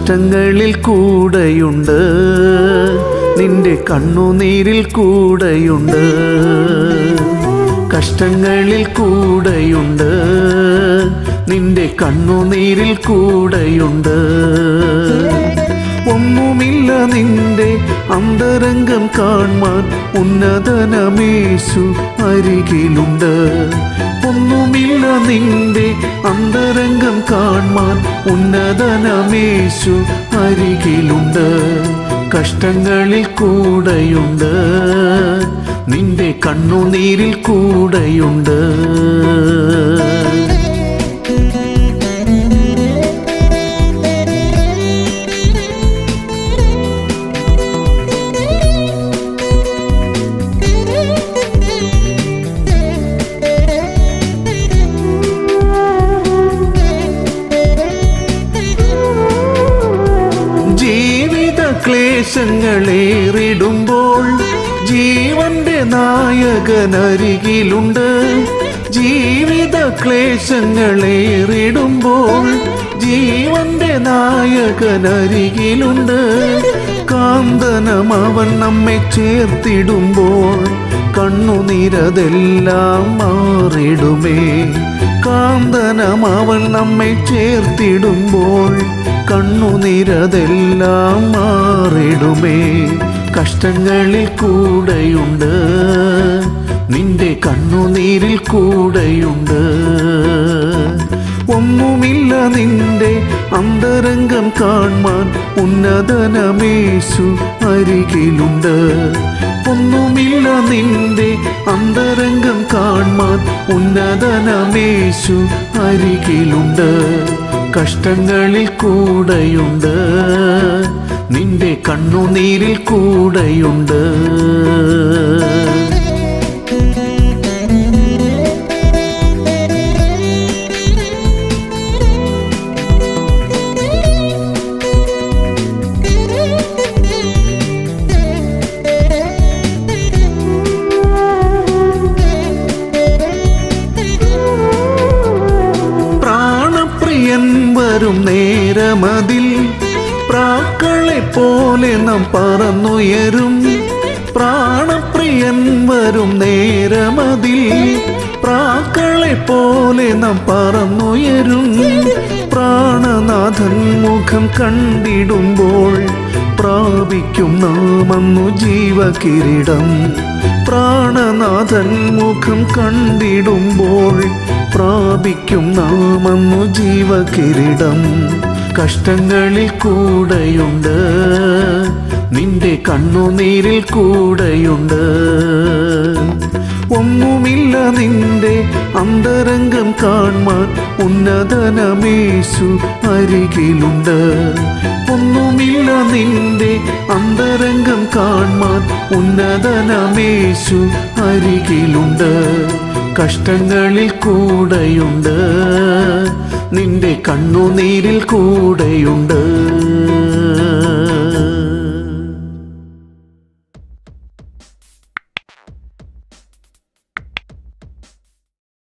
കഷ്ടങ്ങളിൽ കൂടെയുണ്ട് നിന്റെ കണ്ണുനീരിൽ കൂടെയുണ്ട് കഷ്ടങ്ങളിൽ കൂടെയുണ്ട് നിന്റെ കണ്ണുനീരിൽ കൂടെയുണ്ട് ഒന്നുമില്ല നിന്റെ അന്തരംഗം കാണാൻ ഉന്നതനമേശു അരികിലുണ്ട് ഒന്നുമില്ല നിന്റെ അന്തരംഗം കാണാൻ ഉന്നതനമേശു അരികിലുണ്ട് കഷ്ടങ്ങളിൽ കൂടെയുണ്ട് നിന്റെ കണ്ണുനീരിൽ കൂടെയുണ്ട് ജീവിത ക്ലേശങ്ങളേറിടുമ്പോൾ ജീവന്റെ നായകനരികിലുണ്ട് ജീവിത ക്ലേശങ്ങളേറിടുമ്പോൾ ജീവന്റെ നായകനരികിലുണ്ട് കാന്തനം അവൻ നമ്മെ ചേർത്തിടുമ്പോൾ കണ്ണുനിരതെല്ലാം മാറിടുമേ കാന്തനം അവൻ നമ്മെ ചേർത്തിടുമ്പോൾ കണ്ണുനിരതെല്ലാം മാറിടുമേ കഷ്ടങ്ങളിൽ കൂടെയുണ്ട് നിന്റെ കണ്ണുനീരിൽ കൂടെയുണ്ട് ഒന്നുമില്ല നിന്റെ അന്തരംഗം കാണാൻ ഉന്നതനമേശു അരികിലുണ്ട് ഒന്നുമില്ല നിന്റെ അന്തരംഗം കാണാൻ ഉന്നതനമേശു അരികിലുണ്ട് കഷ്ടങ്ങളിൽ കൂടെയുണ്ട് നിന്റെ കണ്ണുനീരിൽ കൂടെയുണ്ട് പ്രാണപ്രിയൻ വരും നേരമതിൽ പ്രാക്കളെ പോലെ നാം പറന്നുയരും പ്രാണപ്രിയൻ വരും നേരമതിൽ പ്രാക്കളെ പോലെ നാം പറന്നുയരും പ്രാണനാഥൻ മുഖം കണ്ടിടുമ്പോൾ പ്രാപിക്കും നാമന്നു ജീവകിരീടം പ്രാണനാഥൻ മുഖം കണ്ടിടുമ്പോൾ പ്രാപിക്കും നാമന്നു ജീവകിരീടം കഷ്ടങ്ങളിൽ കൂടെയുണ്ട് നിന്റെ കണ്ണുനീരിൽ കൂടെയുണ്ട് ഒന്നുമില്ല നിന്റെ അന്തരംഗം കാണാൻ ഉന്നതനമേശു അരികിലുണ്ട് ഒന്നുമില്ല നിന്റെ അന്തരംഗം കാണാൻ ഉന്നതനമേശു അരികിലുണ്ട് കഷ്ടങ്ങളിൽ കൂടെയുണ്ട് നിന്റെ കണ്ണുനീരിൽ കൂടെയുണ്ട്